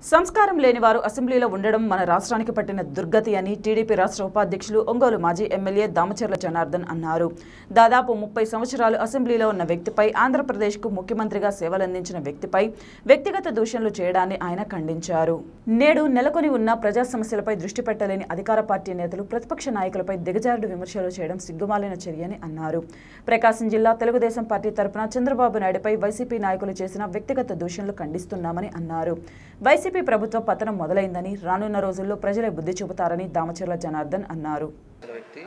సంస్కారం లేని వారు అసెంబ్లీలో ఉండడం మన రాష్ట్రానికి పట్టిన దుర్గతి అని టీడీపీ రాష్ట్ర ఉపాధ్యక్షులు ఒంగోలు మాజీ ఎమ్మెల్యే దామచర్ల జనార్దన్ అన్నారు దాదాపు ముప్పై సంవత్సరాలు అసెంబ్లీలో ఉన్న వ్యక్తిపై ఆంధ్రప్రదేశ్కు ముఖ్యమంత్రిగా సేవలందించిన వ్యక్తిపై వ్యక్తిగత దూషణలు చేయడాన్ని ఆయన ఖండించారు నేడు నెలకొని ఉన్న ప్రజా సమస్యలపై దృష్టి పెట్టలేని అధికార పార్టీ నేతలు ప్రతిపక్ష నాయకులపై దిగజారుడు విమర్శలు చేయడం సిగ్గుమాలిన చర్యని అన్నారు ప్రకాశం జిల్లా తెలుగుదేశం పార్టీ తరపున చంద్రబాబు నాయుడుపై వైసీపీ నాయకులు చేసిన వ్యక్తిగత దూషణలు ఖండిస్తున్నామని అన్నారు వైసీపీ ప్రభుత్వ పతనం మొదలైందని రానున్న రోజుల్లో ప్రజలే బుద్ధి చూపుతారని దామచర్ల జనార్దన్ అన్నారు చేసిన వ్యక్తి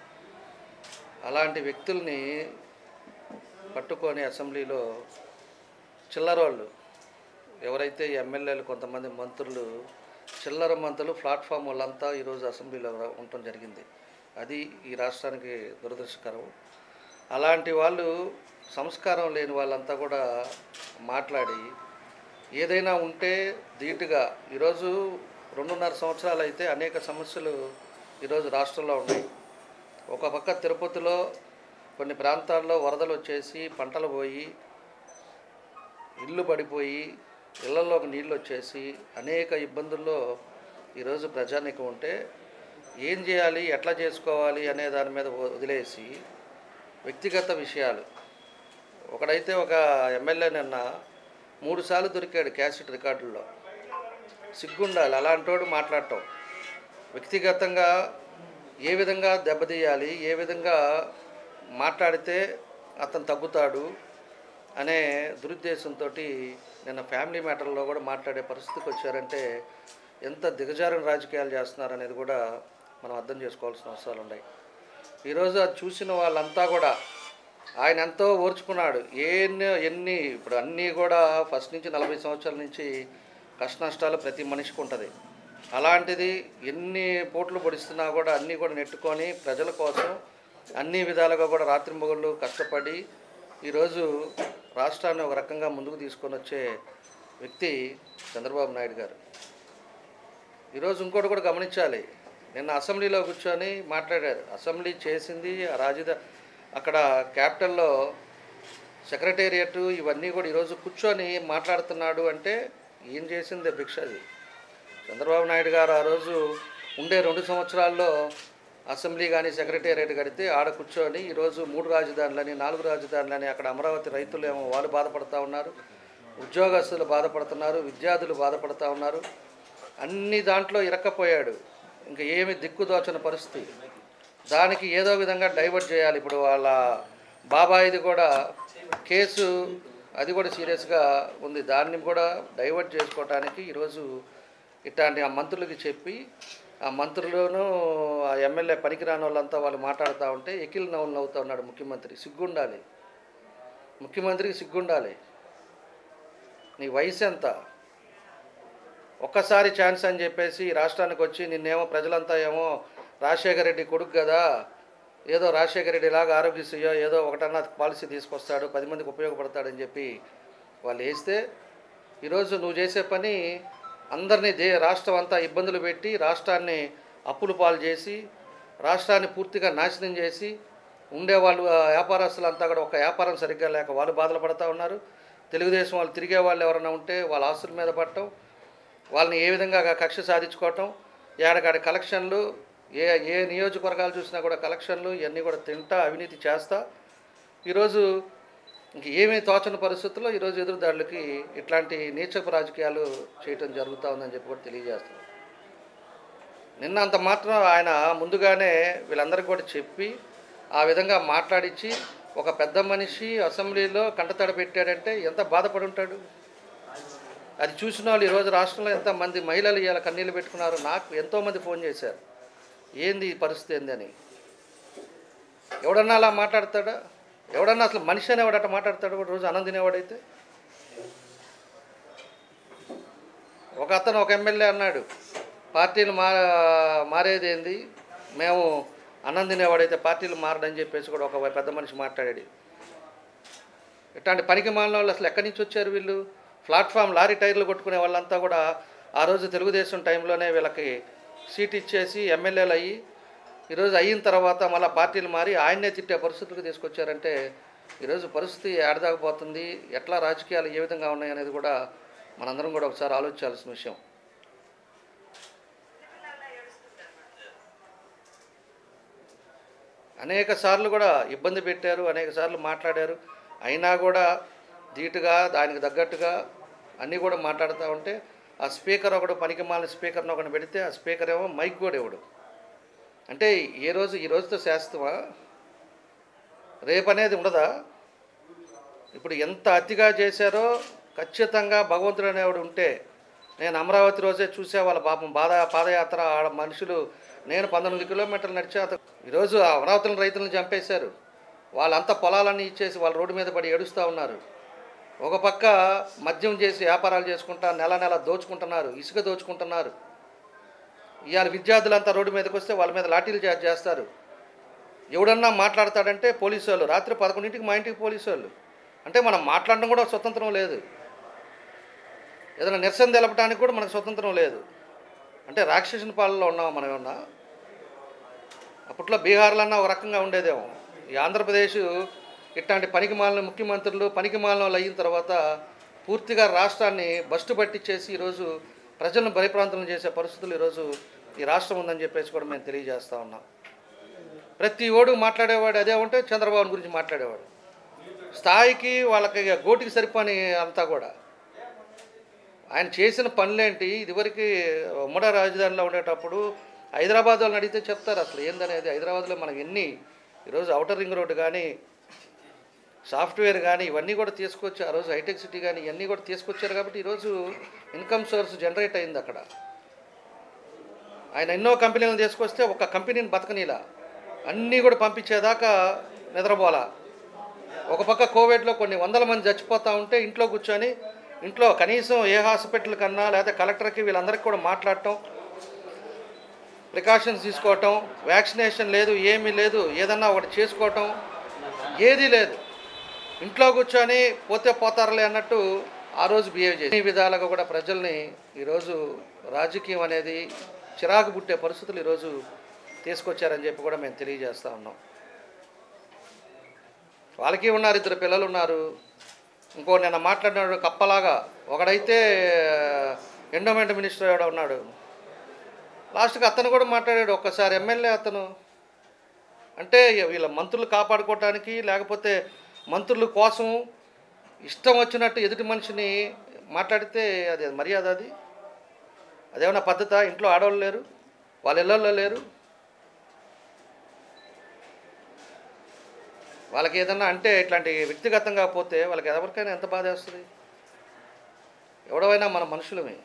అలాంటి వ్యక్తుల్ని పట్టుకొని అసెంబ్లీలో చిల్లరోళ్ళు ఎవరైతే ఎమ్మెల్యేలు కొంతమంది మంత్రులు చిల్లర మంత్రులు ప్లాట్ఫామ్ వాళ్ళంతా ఈరోజు అసెంబ్లీలో ఉండటం జరిగింది అది ఈ రాష్ట్రానికి దురదృష్టకరం అలాంటి వాళ్ళు సంస్కారం లేని వాళ్ళంతా కూడా మాట్లాడి ఏదైనా ఉంటే ధీటుగా ఈరోజు రెండున్నర సంవత్సరాలు అయితే అనేక సమస్యలు ఈరోజు రాష్ట్రంలో ఉన్నాయి ఒక పక్క తిరుపతిలో కొన్ని ప్రాంతాల్లో వరదలు వచ్చేసి పంటలు పోయి ఇల్లు పడిపోయి ఇళ్లలోకి నీళ్ళు వచ్చేసి అనేక ఇబ్బందుల్లో ఈరోజు ప్రజానికం ఉంటే ఏం చేయాలి ఎట్లా చేసుకోవాలి అనే దాని మీద వ- వదిలేసి వ్యక్తిగత విషయాలు ఒకడైతే ఒక ఎమ్మెల్యే నిన్న మూడు సార్లు దొరికాడు క్యాసెట్ రికార్డుల్లో సిగ్గుండాలి అలాంటోడు మాట్లాడటం వ్యక్తిగతంగా ఏ విధంగా దెబ్బతీయాలి ఏ విధంగా మాట్లాడితే అతను తగ్గుతాడు అనే దురుద్దేశంతో నిన్న ఫ్యామిలీ మ్యాటర్లో కూడా మాట్లాడే పరిస్థితికి వచ్చారంటే ఎంత దిగజారిన రాజకీయాలు చేస్తున్నారు అనేది కూడా మనం అర్థం చేసుకోవాల్సిన అవసరాలు ఉన్నాయి ఈరోజు అది చూసిన వాళ్ళంతా కూడా ఆయన ఎంతో ఓర్చుకున్నాడు ఎన్ని ఎన్ని ఇప్పుడు అన్నీ కూడా ఫస్ట్ నుంచి నలభై సంవత్సరాల నుంచి కష్ట నష్టాలు ప్రతి మనిషికి ఉంటుంది అలాంటిది ఎన్ని పోట్లు పొడిస్తున్నా కూడా అన్నీ కూడా నెట్టుకొని ప్రజల కోసం అన్ని విధాలుగా కూడా రాత్రింబగళ్ళు కష్టపడి ఈరోజు రాష్ట్రాన్ని ఒక రకంగా ముందుకు తీసుకొని వచ్చే వ్యక్తి చంద్రబాబు నాయుడు గారు ఈరోజు ఇంకోటి కూడా గమనించాలి నిన్న అసెంబ్లీలో కూర్చొని మాట్లాడారు అసెంబ్లీ చేసింది ఆ రాజధా అక్కడ క్యాపిటల్లో సెక్రటేరియట్ ఇవన్నీ కూడా ఈరోజు కూర్చొని మాట్లాడుతున్నాడు అంటే ఏం చేసిందే భిక్ష అది చంద్రబాబు నాయుడు గారు ఆ రోజు ఉండే రెండు సంవత్సరాల్లో అసెంబ్లీ కానీ సెక్రటేరియట్ కడితే ఆడ కూర్చొని ఈరోజు మూడు రాజధానులని నాలుగు రాజధానులని అక్కడ అమరావతి రైతులు ఏమో వాళ్ళు బాధపడుతూ ఉన్నారు ఉద్యోగస్తులు బాధపడుతున్నారు విద్యార్థులు బాధపడుతూ ఉన్నారు అన్ని దాంట్లో ఇరక్కపోయాడు ఇంకా ఏమి దిక్కుదోచని పరిస్థితి దానికి ఏదో విధంగా డైవర్ట్ చేయాలి ఇప్పుడు వాళ్ళ బాబాయిది కూడా కేసు అది కూడా సీరియస్గా ఉంది దాన్ని కూడా డైవర్ట్ చేసుకోవటానికి ఈరోజు ఇట్లాంటి ఆ మంత్రులకి చెప్పి ఆ మంత్రులను ఆ ఎమ్మెల్యే పనికిరాని వాళ్ళంతా వాళ్ళు మాట్లాడుతూ ఉంటే ఎకిల్ నవ్వులు నవ్వుతూ ఉన్నాడు ముఖ్యమంత్రి సిగ్గుండాలి ముఖ్యమంత్రికి సిగ్గుండాలి నీ వయసు ఎంత ఒక్కసారి ఛాన్స్ అని చెప్పేసి ఈ రాష్ట్రానికి వచ్చి నిన్నేమో ప్రజలంతా ఏమో రాజశేఖర రెడ్డి కొడుకు కదా ఏదో రాజశేఖర రెడ్డి లాగా ఆరోగ్యశ్రీయో ఏదో ఒకటన్నా పాలసీ తీసుకొస్తాడు పది మందికి ఉపయోగపడతాడని చెప్పి వాళ్ళు వేస్తే ఈరోజు నువ్వు చేసే పని అందరినీ దే రాష్ట్రం అంతా ఇబ్బందులు పెట్టి రాష్ట్రాన్ని అప్పులు పాలు చేసి రాష్ట్రాన్ని పూర్తిగా నాశనం చేసి ఉండేవాళ్ళు ఆ వ్యాపారస్తులంతా కూడా ఒక వ్యాపారం సరిగ్గా లేక వాళ్ళు బాధలు పడుతూ ఉన్నారు తెలుగుదేశం వాళ్ళు తిరిగే వాళ్ళు ఎవరైనా ఉంటే వాళ్ళ ఆస్తుల మీద పడటం వాళ్ళని ఏ విధంగా కక్ష సాధించుకోవటం ఏడకాడ కలెక్షన్లు ఏ ఏ నియోజకవర్గాలు చూసినా కూడా కలెక్షన్లు ఇవన్నీ కూడా తింటా అవినీతి చేస్తా ఈరోజు ఇంక ఏమీ తోచని పరిస్థితుల్లో ఈరోజు ఎదురుదాడులకి ఇట్లాంటి నీచపు రాజకీయాలు చేయటం జరుగుతూ ఉందని చెప్పి కూడా తెలియజేస్తున్నాం నిన్న అంత మాత్రం ఆయన ముందుగానే వీళ్ళందరికీ కూడా చెప్పి ఆ విధంగా మాట్లాడించి ఒక పెద్ద మనిషి అసెంబ్లీలో కంటతడ పెట్టాడంటే ఎంత బాధపడి ఉంటాడు అది చూసిన వాళ్ళు ఈరోజు రాష్ట్రంలో ఎంతమంది మహిళలు ఇవాళ కన్నీళ్ళు పెట్టుకున్నారు నాకు ఎంతోమంది ఫోన్ చేశారు ఏంది ఈ పరిస్థితి ఏంది అని ఎవడన్నా అలా మాట్లాడతాడా ఎవడన్నా అసలు మనిషి అనేవాడు అట్లా మాట్లాడతాడు ఒక రోజు అన్నం తినేవాడైతే ఒక అతను ఒక ఎమ్మెల్యే అన్నాడు పార్టీలు మా మారేది ఏంది మేము అన్నం తినేవాడైతే పార్టీలు మారడని చెప్పేసి కూడా ఒక పెద్ద మనిషి మాట్లాడాడు ఇట్లాంటి పనికి మాలిన వాళ్ళు అసలు ఎక్కడి నుంచి వచ్చారు వీళ్ళు ప్లాట్ఫామ్ లారీ టైర్లు కొట్టుకునే వాళ్ళంతా కూడా ఆ రోజు తెలుగుదేశం టైంలోనే వీళ్ళకి సీట్ ఇచ్చేసి ఎమ్మెల్యేలు అయ్యి ఈరోజు అయిన తర్వాత మళ్ళీ పార్టీలు మారి ఆయన్నే తిట్టే పరిస్థితులకు తీసుకొచ్చారంటే ఈరోజు పరిస్థితి ఏడదాకపోతుంది ఎట్లా రాజకీయాలు ఏ విధంగా ఉన్నాయి అనేది కూడా మనందరం కూడా ఒకసారి ఆలోచించాల్సిన విషయం అనేక సార్లు కూడా ఇబ్బంది పెట్టారు అనేక సార్లు మాట్లాడారు అయినా కూడా ధీటుగా దానికి తగ్గట్టుగా అన్నీ కూడా మాట్లాడుతూ ఉంటే ఆ స్పీకర్ ఒకడు పనికి మాలిన స్పీకర్ని ఒకటి పెడితే ఆ స్పీకర్ ఏమో మైక్ కూడా ఇవ్వడు అంటే ఏ రోజు ఈ రోజుతో శాస్త్రమా రేపు అనేది ఉండదా ఇప్పుడు ఎంత అతిగా చేశారో ఖచ్చితంగా భగవంతుడు అనేవాడు ఉంటే నేను అమరావతి రోజే చూసే వాళ్ళ పాపం బాధ పాదయాత్ర ఆడ మనుషులు నేను పంతొమ్మిది కిలోమీటర్లు నడిచే అత ఈరోజు ఆ అమరావతిలో రైతులను చంపేశారు వాళ్ళంతా పొలాలన్నీ ఇచ్చేసి వాళ్ళ రోడ్డు మీద పడి ఏడుస్తూ ఉన్నారు ఒక పక్క మద్యం చేసి వ్యాపారాలు చేసుకుంటా నెల నెల దోచుకుంటున్నారు ఇసుక దోచుకుంటున్నారు ఇవాళ విద్యార్థులంతా రోడ్డు మీదకి వస్తే వాళ్ళ మీద లాఠీలు చార్జ్ చేస్తారు ఎవడన్నా మాట్లాడతాడంటే పోలీసు వాళ్ళు రాత్రి పదకొండింటికి మా ఇంటికి పోలీసు వాళ్ళు అంటే మనం మాట్లాడడం కూడా స్వతంత్రం లేదు ఏదైనా నిరసన తెలపడానికి కూడా మనకు స్వతంత్రం లేదు అంటే రాక్షసుని పాలనలో ఉన్నామా మనం ఏమన్నా అప్పట్లో బీహార్లన్నా ఒక రకంగా ఉండేదేమో ఈ ఆంధ్రప్రదేశ్ ఇట్లాంటి పనికి మాలిన ముఖ్యమంత్రులు పనికి మాలిన వాళ్ళు అయిన తర్వాత పూర్తిగా రాష్ట్రాన్ని బస్టు పట్టించేసి ఈరోజు ప్రజలను భయప్రాంతం చేసే పరిస్థితులు ఈరోజు ఈ రాష్ట్రం ఉందని చెప్పేసి కూడా మేము తెలియజేస్తా ఉన్నాం ప్రతి ఓడు మాట్లాడేవాడు అదే ఉంటే చంద్రబాబు గురించి మాట్లాడేవాడు స్థాయికి వాళ్ళకి ఇక గోటికి సరిపోని అంతా కూడా ఆయన చేసిన పనులేంటి ఇదివరకు ఉమ్మడి రాజధానిలో ఉండేటప్పుడు హైదరాబాద్ వాళ్ళని అడిగితే చెప్తారు అసలు ఏందనేది హైదరాబాద్లో మనకి ఎన్ని ఈరోజు అవుటర్ రింగ్ రోడ్డు కానీ సాఫ్ట్వేర్ కానీ ఇవన్నీ కూడా తీసుకొచ్చి ఆ రోజు హైటెక్ సిటీ కానీ ఇవన్నీ కూడా తీసుకొచ్చారు కాబట్టి ఈరోజు ఇన్కమ్ సోర్స్ జనరేట్ అయింది అక్కడ ఆయన ఎన్నో కంపెనీలను తీసుకొస్తే ఒక కంపెనీని బతకనీలా అన్నీ కూడా పంపించేదాకా నిద్రపోలా ఒక పక్క కోవిడ్లో కొన్ని వందల మంది చచ్చిపోతూ ఉంటే ఇంట్లో కూర్చొని ఇంట్లో కనీసం ఏ హాస్పిటల్ కన్నా లేకపోతే కలెక్టర్కి వీళ్ళందరికీ కూడా మాట్లాడటం ప్రికాషన్స్ తీసుకోవటం వ్యాక్సినేషన్ లేదు ఏమీ లేదు ఏదన్నా ఒకటి చేసుకోవటం ఏదీ లేదు ఇంట్లో కూర్చొని పోతే పోతారులే అన్నట్టు ఆ రోజు బిహేవ్ చేసి ఈ విధాలుగా కూడా ప్రజల్ని ఈరోజు రాజకీయం అనేది చిరాకు పుట్టే పరిస్థితులు ఈరోజు తీసుకొచ్చారని చెప్పి కూడా మేము తెలియజేస్తూ ఉన్నాం వాళ్ళకి ఉన్నారు ఇద్దరు పిల్లలు ఉన్నారు ఇంకో నిన్న మాట్లాడినాడు కప్పలాగా ఒకడైతే ఎండోమెంట్ మినిస్టర్ ఎవడో ఉన్నాడు లాస్ట్కి అతను కూడా మాట్లాడాడు ఒక్కసారి ఎమ్మెల్యే అతను అంటే వీళ్ళ మంత్రులు కాపాడుకోవటానికి లేకపోతే మంత్రుల కోసం ఇష్టం వచ్చినట్టు ఎదుటి మనిషిని మాట్లాడితే అది మర్యాద అది అదేమన్నా పద్ధత ఇంట్లో ఆడవాళ్ళు లేరు వాళ్ళ ఇళ్ళల్లో లేరు వాళ్ళకి ఏదన్నా అంటే ఇట్లాంటి వ్యక్తిగతంగా పోతే వాళ్ళకి ఎవరికైనా ఎంత బాధ వేస్తుంది ఎవడవైనా మన మనుషులమే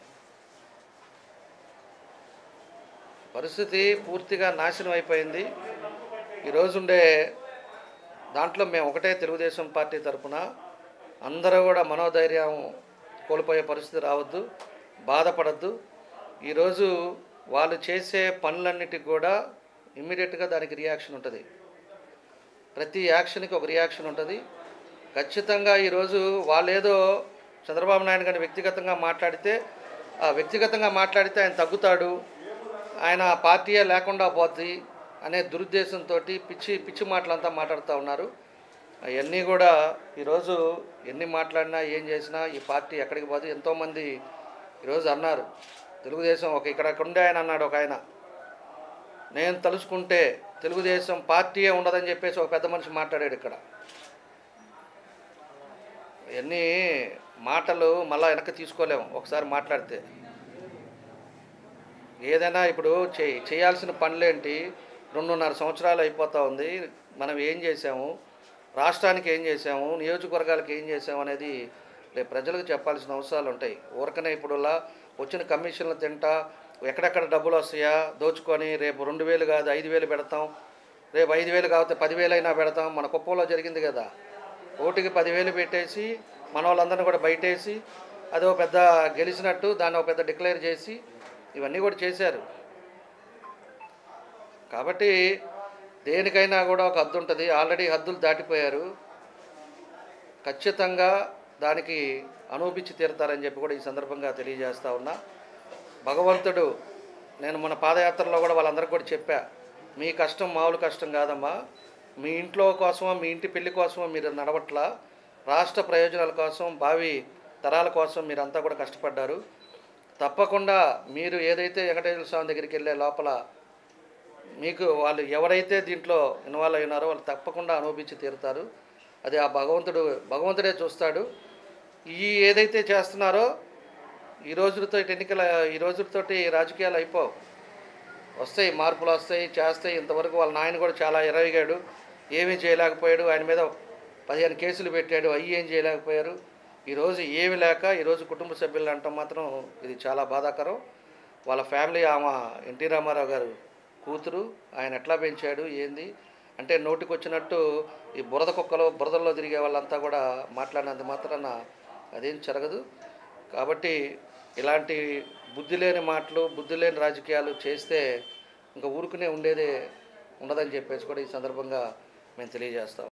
పరిస్థితి పూర్తిగా నాశనం అయిపోయింది ఈరోజుండే దాంట్లో మేము ఒకటే తెలుగుదేశం పార్టీ తరపున అందరూ కూడా మనోధైర్యం కోల్పోయే పరిస్థితి రావద్దు బాధపడద్దు ఈరోజు వాళ్ళు చేసే పనులన్నిటికి కూడా ఇమ్మీడియట్గా దానికి రియాక్షన్ ఉంటుంది ప్రతి యాక్షన్కి ఒక రియాక్షన్ ఉంటుంది ఖచ్చితంగా ఈరోజు వాళ్ళు ఏదో చంద్రబాబు నాయుడు గారిని వ్యక్తిగతంగా మాట్లాడితే ఆ వ్యక్తిగతంగా మాట్లాడితే ఆయన తగ్గుతాడు ఆయన పార్టీయే లేకుండా పోద్ది అనే దురుద్దేశంతో పిచ్చి పిచ్చి మాటలంతా మాట్లాడుతూ ఉన్నారు అవన్నీ కూడా ఈరోజు ఎన్ని మాట్లాడినా ఏం చేసినా ఈ పార్టీ ఎక్కడికి పోదు ఎంతోమంది ఈరోజు అన్నారు తెలుగుదేశం ఒక ఇక్కడ ఉండే ఆయన అన్నాడు ఒక ఆయన నేను తలుచుకుంటే తెలుగుదేశం పార్టీయే ఉండదని చెప్పేసి ఒక పెద్ద మనిషి మాట్లాడాడు ఇక్కడ ఇవన్నీ మాటలు మళ్ళా వెనక్కి తీసుకోలేము ఒకసారి మాట్లాడితే ఏదైనా ఇప్పుడు చే చేయాల్సిన పనులేంటి రెండున్నర సంవత్సరాలు అయిపోతూ ఉంది మనం ఏం చేసాము రాష్ట్రానికి ఏం చేసాము నియోజకవర్గాలకు ఏం చేసాము అనేది రేపు ప్రజలకు చెప్పాల్సిన అవసరాలు ఉంటాయి ఊరకనే ఇప్పుడులా వచ్చిన కమిషన్లు తింటా ఎక్కడెక్కడ డబ్బులు వస్తాయా దోచుకొని రేపు రెండు వేలు కాదు ఐదు వేలు పెడతాం రేపు ఐదు వేలు కాకపోతే పదివేలు అయినా పెడతాం మన కుప్పంలో జరిగింది కదా ఓటుకి పదివేలు పెట్టేసి మన వాళ్ళందరినీ కూడా బయటేసి అదో పెద్ద గెలిచినట్టు దాన్ని ఒక పెద్ద డిక్లేర్ చేసి ఇవన్నీ కూడా చేశారు కాబట్టి దేనికైనా కూడా ఒక హద్దు ఉంటుంది ఆల్రెడీ హద్దులు దాటిపోయారు ఖచ్చితంగా దానికి అనూపించి తీరుతారని చెప్పి కూడా ఈ సందర్భంగా తెలియజేస్తా ఉన్నా భగవంతుడు నేను మన పాదయాత్రలో కూడా వాళ్ళందరికీ కూడా చెప్పా మీ కష్టం మామూలు కష్టం కాదమ్మా మీ ఇంట్లో కోసమో మీ ఇంటి పెళ్లి కోసమో మీరు నడవట్లా రాష్ట్ర ప్రయోజనాల కోసం భావి తరాల కోసం మీరంతా కూడా కష్టపడ్డారు తప్పకుండా మీరు ఏదైతే వెంకటేశ్వర స్వామి దగ్గరికి వెళ్ళే లోపల మీకు వాళ్ళు ఎవరైతే దీంట్లో ఇన్వాల్వ్ అయినారో వాళ్ళు తప్పకుండా అనుభవించి తీరుతారు అది ఆ భగవంతుడు భగవంతుడే చూస్తాడు ఈ ఏదైతే చేస్తున్నారో ఈ రోజులతో ఎన్నికల ఈ రోజులతోటి రాజకీయాలు అయిపోవు వస్తాయి మార్పులు వస్తాయి చేస్తాయి ఇంతవరకు వాళ్ళ నాయన కూడా చాలా ఎరవిగాడు ఏమీ చేయలేకపోయాడు ఆయన మీద పదిహేను కేసులు పెట్టాడు అయ్యి ఏం చేయలేకపోయారు ఈరోజు ఏమి లేక ఈరోజు కుటుంబ సభ్యులు అంటాం మాత్రం ఇది చాలా బాధాకరం వాళ్ళ ఫ్యామిలీ ఆమె ఎన్టీ రామారావు గారు కూతురు ఆయన ఎట్లా పెంచాడు ఏంది అంటే నోటికి వచ్చినట్టు ఈ బురద కుక్కలో బురదల్లో తిరిగే వాళ్ళంతా కూడా మాట్లాడినంత మాత్రాన అదేం జరగదు కాబట్టి ఇలాంటి బుద్ధి లేని మాటలు బుద్ధి లేని రాజకీయాలు చేస్తే ఇంకా ఊరుకునే ఉండేదే ఉండదని చెప్పేసి కూడా ఈ సందర్భంగా మేము తెలియజేస్తాం